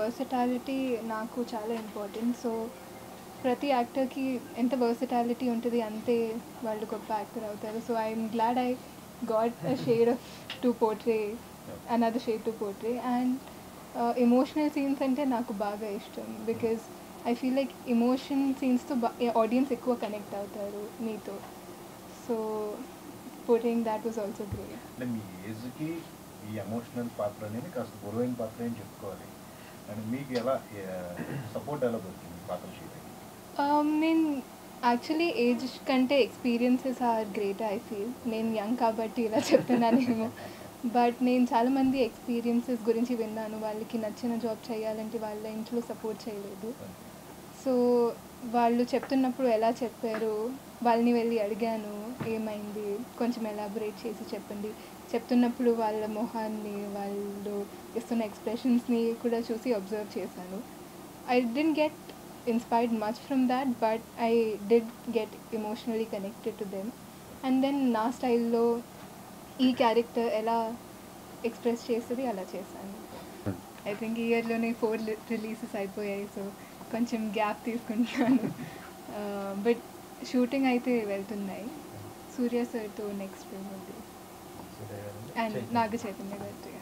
versatility నాకు చాలా important so ప్రతి యాక్టర్కి ఎంత వర్సటాలిటీ ఉంటుంది అంతే వాళ్ళు గొప్ప యాక్టర్ అవుతారు so I'm glad I got a shade of to portray another shade to portray and emotional scenes అంటే నాకు బాగా ఇష్టం because I feel like emotion సీన్స్తో ఆడియన్స్ ఎక్కువ కనెక్ట్ అవుతారు మీతో so portraying that was also great అంటే మీ ఏజ్కి ఈ ఎమోషనల్ పాత్ర అనేది కాస్త గురువైన పాత్ర అని చెప్పుకోవాలి అండ్ మీకు ఎలా సపోర్ట్ ఎలా దొరికింది ఈ పాత్ర చేయడానికి నేను యాక్చువల్లీ ఏజ్ కంటే experiences are great I feel నేను యంగ్ కాబట్టి ఇలా చెప్తున్నానేమో బట్ నేను చాలామంది ఎక్స్పీరియన్సెస్ గురించి విన్నాను వాళ్ళకి నచ్చిన జాబ్ చేయాలంటే వాళ్ళ ఇంట్లో సపోర్ట్ చేయలేదు సో వాళ్ళు చెప్తున్నప్పుడు ఎలా చెప్పారు వాళ్ళని వెళ్ళి అడిగాను ఏమైంది కొంచెం ఎలాబొరేట్ చేసి చెప్పండి చెప్తున్నప్పుడు వాళ్ళ మొహాన్ని వాళ్ళు ఇస్తున్న ఎక్స్ప్రెషన్స్ని కూడా చూసి అబ్జర్వ్ చేశాను I didn't get inspired much from that but I did get emotionally connected to them and then నా స్టైల్లో ఈ క్యారెక్టర్ ఎలా ఎక్స్ప్రెస్ చేస్తుంది అలా చేశాను ఐ థింక్ ఈ ఇయర్లోనే ఫోర్ రిలీజెస్ అయిపోయాయి సో కొంచెం గ్యాప్ తీసుకుంటున్నాను బట్ షూటింగ్ అయితే వెళ్తున్నాయి సూర్య సార్తో నెక్స్ట్ ఫిల్మ్ ఉంది అండ్ నాగ చైతన్య గారితో